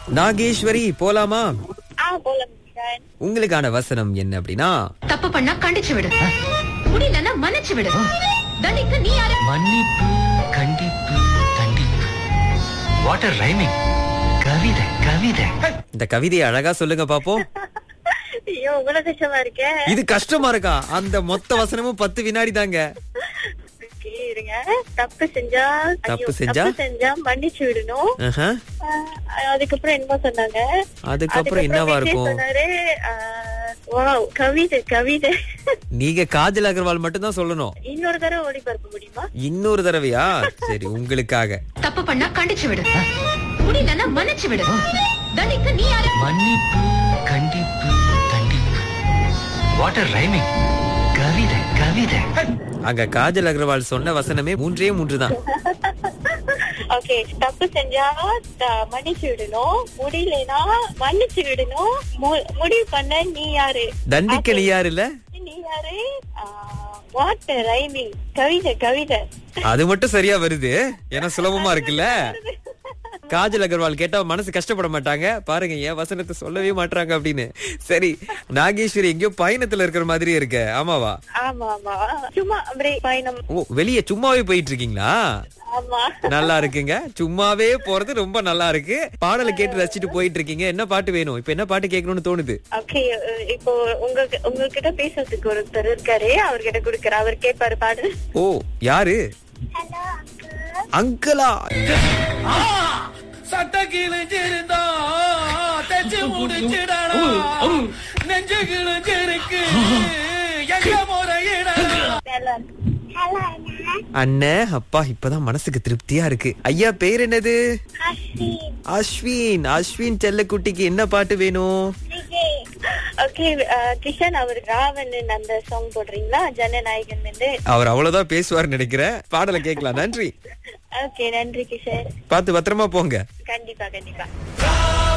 நாகேஸ்வரி போலாமா ஆ போலாம் கிஷன் உங்களுக்கான வசனம் என்ன அப்படின்னா தப்பு பண்ணா கண்டிச்சு விடு முடியலன்னா மன்னிச்சு விடு தண்டிக்க நீ யாரு மன்னிப்பு கண்டிப்பு தண்டிப்பு வாட்டர் ரைமிங் கவிதை கவிதை இந்த கவிதையை அழகா சொல்லுங்க பாப்போம் ஐயோ இவ்வளவு கஷ்டமா இருக்கே இது கஷ்டமா இருக்கா அந்த மொத்த வசனமும் பத்து வினாடி தாங்க Okay, இருங்க தப்பு செஞ்சா தப்பு ஐயோ, செஞ்சா? தப்பு செஞ்சா மன்னிச்சு விடணும் ஆஹா. ஆஹ், அதுக்கப்புறம் என்ன சொன்னாங்க அதுக்கப்புறம் என்னவா விஜய் இருக்கும் சொன்னாரு ஆஹ், wow, கவிதை கவிதை நீங்க காஜல் அகர்வால் மட்டும் தான் சொல்லணும் இன்னொரு தடவை ஒளிபரப்ப முடியுமா இன்னொரு தடவையா சரி உங்களுக்காக தப்பு பண்ணா கண்டிச்சு விடு முடியலன்னா மன்னிச்சு விடு தண்டிக்க நீ யாரு மன்னிப்பு கண்டிப்பு தண்டிப்பு வாட்டர் ரைமிங் கவிதை கவிதை அங்க காஜல் அகர்வால் சொன்ன வசனமே மூன்றே மூன்று தான் ஓகே தப்பு செஞ்சா த- மன்னிச்சு விடணும் முடியலனா மன்னிச்சு விடணும் மு- முடிவு பண்ண நீ யாரு தண்டிக்க நீ யாரு இல்ல நீ யாரு வாட் ரைமிங் கவிதை கவிதை அது மட்டும் சரியா வருது ஏன்னா சுலபமா இருக்குல்ல காஜல் அகர்வால் கேட்டா மனசு கஷ்டப்பட மாட்டாங்க பாருங்க ஏன் வசனத்தை சொல்லவே மாட்டாங்க அப்படின்னு சரி நாகேஸ்வரி எங்கேயோ பயணத்துல இருக்கிற மாதிரியே இருக்க ஆமாவா ஆமா ஆமா சும்மா அப்படியே பயணம் ஓ வெளியே சும்மாவே போயிட்டு இருக்கீங்களா ஆமா நல்லா இருக்குங்க சும்மாவே போறது ரொம்ப நல்லா இருக்கு பாடலை கேட்டு ரசிச்சுட்டு போயிட்டு இருக்கீங்க என்ன பாட்டு வேணும் இப்ப என்ன பாட்டு கேட்கணும்னு தோணுது ஓகே இப்போ உங்க உங்ககிட்ட பேசுறதுக்கு ஒருத்தர் இருக்காரு அவர்கிட்ட குடுக்கற அவர் கேட்பாரு பாடு ஓ யாரு அங்கிளா சட்ட கிழிஞ்சிருந்தா தச்சு முடிச்சிடலாம் நெஞ்சு கிழிஞ்சிருக்கு எங்க முறையிடலாம் நல்லா அண்ணே அப்பா இப்பதான் மனசுக்கு திருப்தியா இருக்கு ஐயா பேர் என்னது அஸ்வின் அஸ்வின் செல்லக்குட்டிக்கு என்ன பாட்டு வேணும் ஓகே கிஷன் அவர் ராவன் அந்த சாங் போடுறீங்களா ஜனநாயகன் வந்து அவர் அவ்வளவுதான் பேசுவார்னு நினைக்கிறேன் பாடலை கேட்கலாம் நன்றி ஓகே நன்றி கிஷன் பார்த்து பத்திரமா போங்க கண்டிப்பா கண்டிப்பா